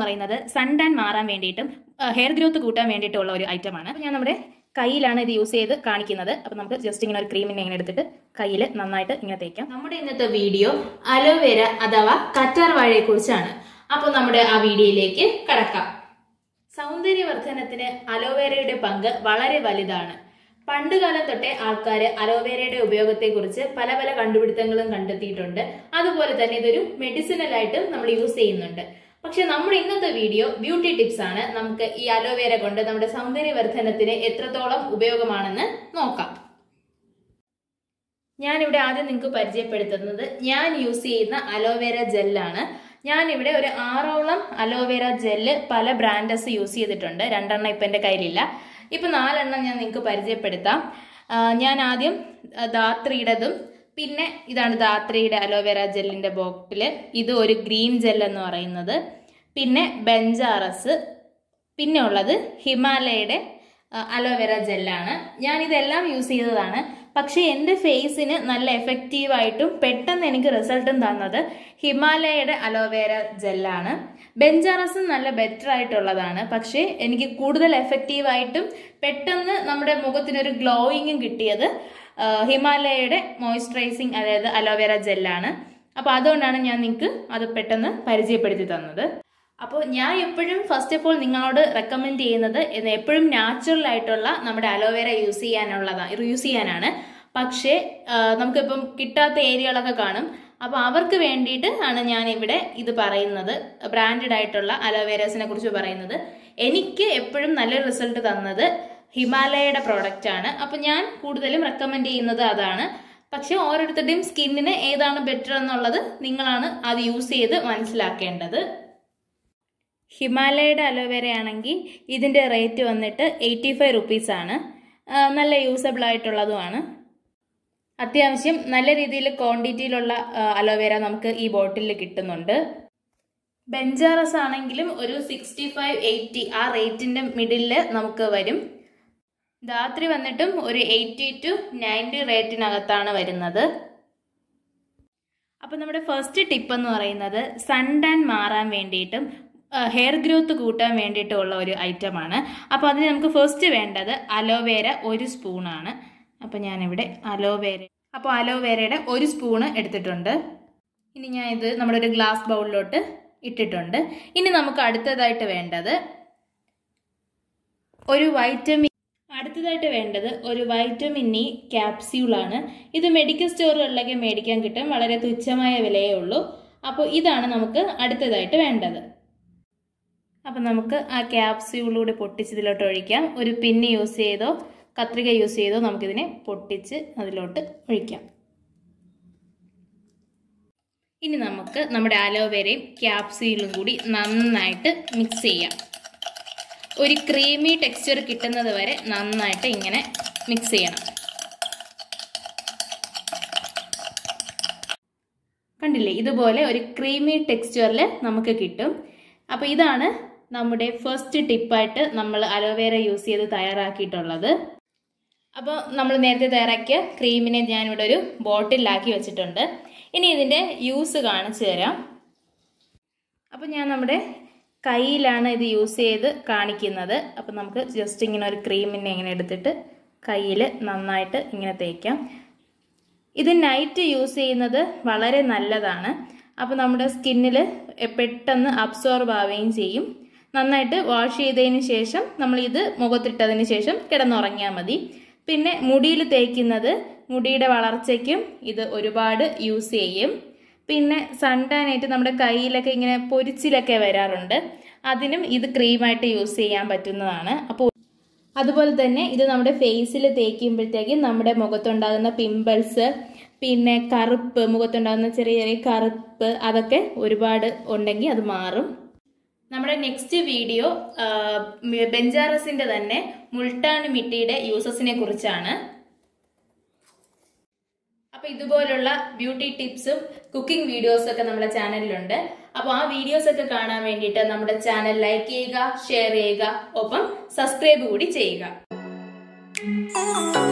പറയുന്നത് sun tan മാറാൻ വേണ്ടിയിട്ടും ഹെയർ ഗ്രോത്ത് കൂട്ടാൻ വേണ്ടിയിട്ടുള്ള ഒരു ഐറ്റമാണ് അപ്പോൾ ഞാൻ നമ്മുടെ കയ്യിലാണ് ഇത് യൂസ് ചെയ്ത് കാണിക്കുന്നത് അപ്പോൾ നമുക്ക് ജസ്റ്റ് ഇങ്ങനെ ഒരു ക്രീമിനെ ഇങ്ങനെ എടുത്തിട്ട് കയ്യിൽ നന്നായിട്ട് ഇങ്ങനെ തേക്കാം നമ്മുടെ ഇന്നത്തെ വീഡിയോ അലോവേര അഥവാ കറ്റാർ വാഴയെ കുറിച്ചാണ് അപ്പോൾ നമ്മുടെ ആ വീഡിയോയിലേക്ക് കടക്കാം സൗന്ദര്യവർദ്ധനത്തിന് അലോവേരയുടെ പങ്ക് വളരെ വലുതാണ് പണ്ടുകാലം തൊട്ടേ ആൾക്കാർ അലോവേരയുടെ ഉപയോഗത്തെക്കുറിച്ച് പല പല കണ്ടുപിടുത്തങ്ങളും കണ്ടെത്തിയിട്ടുണ്ട് അതുപോലെ തന്നെ ഇതൊരു മെഡിസിനൽ ആയിട്ടും നമ്മൾ യൂസ് ചെയ്യുന്നുണ്ട് പക്ഷെ നമ്മുടെ ഇന്നത്തെ വീഡിയോ ബ്യൂട്ടി ടിപ്സ് ആണ് നമുക്ക് ഈ അലോവേര കൊണ്ട് നമ്മുടെ സൗന്ദര്യവർദ്ധനത്തിന് എത്രത്തോളം ഉപയോഗമാണെന്ന് നോക്കാം ഞാനിവിടെ ആദ്യം നിങ്ങൾക്ക് പരിചയപ്പെടുത്തുന്നത് ഞാൻ യൂസ് ചെയ്യുന്ന അലോവേര ജെല്ലാണ് ഞാനിവിടെ ഒരു ആറോളം അലോവേര ജെല്ല് പല ബ്രാൻഡസ് യൂസ് ചെയ്തിട്ടുണ്ട് രണ്ടെണ്ണം ഇപ്പം എൻ്റെ കയ്യിലില്ല ഇപ്പം നാലെണ്ണം ഞാൻ നിങ്ങൾക്ക് പരിചയപ്പെടുത്താം ആ, ഞാൻ ആദ്യം ആ, ധാത്രിയുടേതും പിന്നെ ഇതാണ് ധാത്രിയുടെ അലോവേര ജെല്ലിൻ്റെ ബോട്ടിൽ ഇത് ഒരു ഗ്രീൻ ജെൽ എന്ന് പറയുന്നത് പിന്നെ ബെഞ്ചാറസ് പിന്നെ ഉള്ളത് ഹിമാലയയുടെ ആ, അലോവേര ജെല്ലാണ് ഞാൻ ഇതെല്ലാം യൂസ് ചെയ്തതാണ് പക്ഷേ എൻ്റെ ഫേസിന് നല്ല എഫക്റ്റീവായിട്ടും പെട്ടെന്ന് എനിക്ക് റിസൾട്ടും തന്നത് ഹിമാലയയുടെ അലോവേര ജെല്ലാണ് ബെഞ്ചാറസും നല്ല ബെറ്റർ ആയിട്ടുള്ളതാണ് പക്ഷേ എനിക്ക് കൂടുതൽ എഫക്റ്റീവായിട്ടും പെട്ടെന്ന് നമ്മുടെ മുഖത്തിനൊരു ഗ്ലോയിങ്ങും കിട്ടിയത് ആ, ഹിമാലയയുടെ മോയ്സ്ചറൈസിങ് അതായത് അലോവേര ജെല്ലാണ് അപ്പോൾ അതുകൊണ്ടാണ് ഞാൻ നിങ്ങൾക്ക് അത് പെട്ടെന്ന് പരിചയപ്പെടുത്തി തന്നത് അപ്പോൾ ഞാൻ എപ്പോഴും ഫസ്റ്റ് ഓഫ് ഓൾ നിങ്ങളോട് റെക്കമെൻഡ് ചെയ്യുന്നത് എന്ന് എപ്പോഴും നാച്ചുറൽ ആയിട്ടുള്ള നമ്മുടെ അലോവേര യൂസ് ചെയ്യാനുള്ളതാണ് യൂസ് ചെയ്യാനാണ് പക്ഷേ ആ, നമുക്കിപ്പം കിട്ടാത്ത ഏരിയകളൊക്കെ കാണും അപ്പോൾ അവർക്ക് വേണ്ടിയിട്ട് ആണ് ഞാൻ ഇവിടെ ഇത് പറയുന്നത് ബ്രാൻഡഡ് ആയിട്ടുള്ള അലോവേരാസിനെ കുറിച്ച് പറയുന്നത് എനിക്ക് എപ്പോഴും നല്ലൊരു റിസൾട്ട് തന്നത് ഹിമാലയയുടെ പ്രോഡക്റ്റ് ആണ് അപ്പോൾ ഞാൻ കൂടുതലും റെക്കമെൻഡ് ചെയ്യുന്നത് അതാണ് പക്ഷെ ഓരോരുത്തരുടെയും സ്കിന്നിന് ഏതാണ് ബെറ്റർ എന്നുള്ളത് നിങ്ങളാണ് അത് യൂസ് ചെയ്ത് മനസ്സിലാക്കേണ്ടത് ഹിമാലയയുടെ അലോവേര ആണെങ്കിൽ ഇതിൻ്റെ റേറ്റ് വന്നിട്ട് എയ്റ്റി ഫൈവ് റുപ്പീസാണ് നല്ല യൂസബിൾ ആയിട്ടുള്ളതുമാണ് അത്യാവശ്യം നല്ല രീതിയിൽ ക്വാണ്ടിറ്റിയിലുള്ള അലോവേര നമുക്ക് ഈ ബോട്ടിലിൽ കിട്ടുന്നുണ്ട് ബെഞ്ചാറസ് ആണെങ്കിലും ഒരു സിക്സ്റ്റി ഫൈവ് എയ്റ്റി ആ റേറ്റിൻ്റെ മിഡിലിൽ നമുക്ക് വരും ധാത്രി വന്നിട്ടും ഒരു എയ്റ്റി ടു നയൻറ്റി റേറ്റിനകത്താണ് വരുന്നത് അപ്പോൾ നമ്മുടെ ഫസ്റ്റ് ടിപ്പ് എന്ന് പറയുന്നത് സൺ ടാൻ മാറാൻ വേണ്ടിയിട്ടും ഹെയർ ഗ്രോത്ത് കൂട്ടാൻ വേണ്ടിയിട്ടുള്ള ഒരു ഐറ്റമാണ് അപ്പോൾ അതിന് നമുക്ക് ഫസ്റ്റ് വേണ്ടത് അലോവേര ഒരു സ്പൂണാണ് അപ്പോൾ ഞാനിവിടെ അലോവേര അപ്പോൾ അലോവേരയുടെ ഒരു സ്പൂണ് എടുത്തിട്ടുണ്ട് ഇനി ഞാൻ ഇത് നമ്മുടെ ഒരു ഗ്ലാസ് ബൗളിലോട്ട് ഇട്ടിട്ടുണ്ട് ഇനി നമുക്ക് അടുത്തതായിട്ട് വേണ്ടത് ഒരു വൈറ്റമിൻ അടുത്തതായിട്ട് വേണ്ടത് ഒരു വൈറ്റമിൻ ഇ ക്യാപ്സ്യൂളാണ് ഇത് മെഡിക്കൽ സ്റ്റോറുകളിലൊക്കെ മേടിക്കാൻ കിട്ടും വളരെ തുച്ഛമായ വിലയേ ഉള്ളൂ അപ്പോൾ ഇതാണ് നമുക്ക് അടുത്തതായിട്ട് വേണ്ടത് അപ്പം നമുക്ക് ആ ക്യാപ്സ്യൂളൂടെ പൊട്ടിച്ച് ഇതിലോട്ട് ഒഴിക്കാം ഒരു പിന്ന് യൂസ് ചെയ്തോ കത്രിക യൂസ് ചെയ്തോ നമുക്കിതിനെ പൊട്ടിച്ച് അതിലോട്ട് ഒഴിക്കാം ഇനി നമുക്ക് നമ്മുടെ അലോവേരയും ക്യാപ്സ്യൂളും കൂടി നന്നായിട്ട് മിക്സ് ചെയ്യാം ഒരു ക്രീമി ടെക്സ്ചർ കിട്ടുന്നത് വരെ നന്നായിട്ട് ഇങ്ങനെ മിക്സ് ചെയ്യണം കണ്ടില്ലേ ഇതുപോലെ ഒരു ക്രീമി ടെക്സ്ചറിൽ നമുക്ക് കിട്ടും അപ്പോൾ ഇതാണ് നമ്മുടെ ഫസ്റ്റ് ടിപ്പായിട്ട് നമ്മൾ അലോവേര യൂസ് ചെയ്ത് തയ്യാറാക്കിയിട്ടുള്ളത് അപ്പോൾ നമ്മൾ നേരത്തെ തയ്യാറാക്കിയ ക്രീമിനെ ഞാനിവിടെ ഒരു ബോട്ടിലാക്കി വെച്ചിട്ടുണ്ട് ഇനി ഇതിൻ്റെ യൂസ് കാണിച്ചു തരാം അപ്പോൾ ഞാൻ നമ്മുടെ കയ്യിലാണ് ഇത് യൂസ് ചെയ്ത് കാണിക്കുന്നത് അപ്പോൾ നമുക്ക് ജസ്റ്റ് ഇങ്ങനെ ഒരു ക്രീമിനെ ഇങ്ങനെ എടുത്തിട്ട് കയ്യിൽ നന്നായിട്ട് ഇങ്ങനെ തേക്കാം ഇത് നൈറ്റ് യൂസ് ചെയ്യുന്നത് വളരെ നല്ലതാണ് അപ്പോൾ നമ്മുടെ സ്കിന്നിൽ പെട്ടെന്ന് അബ്സോർബ് ആവുകയും ചെയ്യും നന്നായിട്ട് വാഷ് ചെയ്തതിന് ശേഷം നമ്മൾ ഇത് മുഖത്തിട്ടതിന് ശേഷം കിടന്നുറങ്ങിയാൽ മതി പിന്നെ മുടിയിൽ തേക്കുന്നത് മുടിയുടെ വളർച്ചയ്ക്കും ഇത് ഒരുപാട് യൂസ് ചെയ്യും പിന്നെ സൺടാനായിട്ട് നമ്മുടെ കയ്യിലൊക്കെ ഇങ്ങനെ പൊരിച്ചിലൊക്കെ വരാറുണ്ട് അതിനും ഇത് ക്രീമായിട്ട് യൂസ് ചെയ്യാൻ പറ്റുന്നതാണ് അപ്പോൾ അതുപോലെ തന്നെ ഇത് നമ്മുടെ ഫേസിൽ തേക്കുമ്പോഴത്തേക്കും നമ്മുടെ മുഖത്തുണ്ടാകുന്ന പിമ്പിൾസ് പിന്നെ കറുപ്പ് മുഖത്തുണ്ടാകുന്ന ചെറിയ ചെറിയ കറുപ്പ് അതൊക്കെ ഒരുപാട് ഉണ്ടെങ്കിൽ അത് മാറും നമ്മുടെ നെക്സ്റ്റ് വീഡിയോ ബെഞ്ചാറസിന്റെ തന്നെ മുൾട്ടാൻ മിട്ടിയുടെ യൂസസിനെ കുറിച്ചാണ് അപ്പൊ ഇതുപോലുള്ള ബ്യൂട്ടി ടിപ്സും കുക്കിംഗ് വീഡിയോസും ഒക്കെ നമ്മുടെ ചാനലിലുണ്ട് അപ്പോൾ ആ വീഡിയോസ് ഒക്കെ കാണാൻ വേണ്ടിയിട്ട് നമ്മുടെ ചാനൽ ലൈക്ക് ചെയ്യുക ഷെയർ ചെയ്യുക ഒപ്പം സബ്സ്ക്രൈബ് കൂടി ചെയ്യുക Ooh.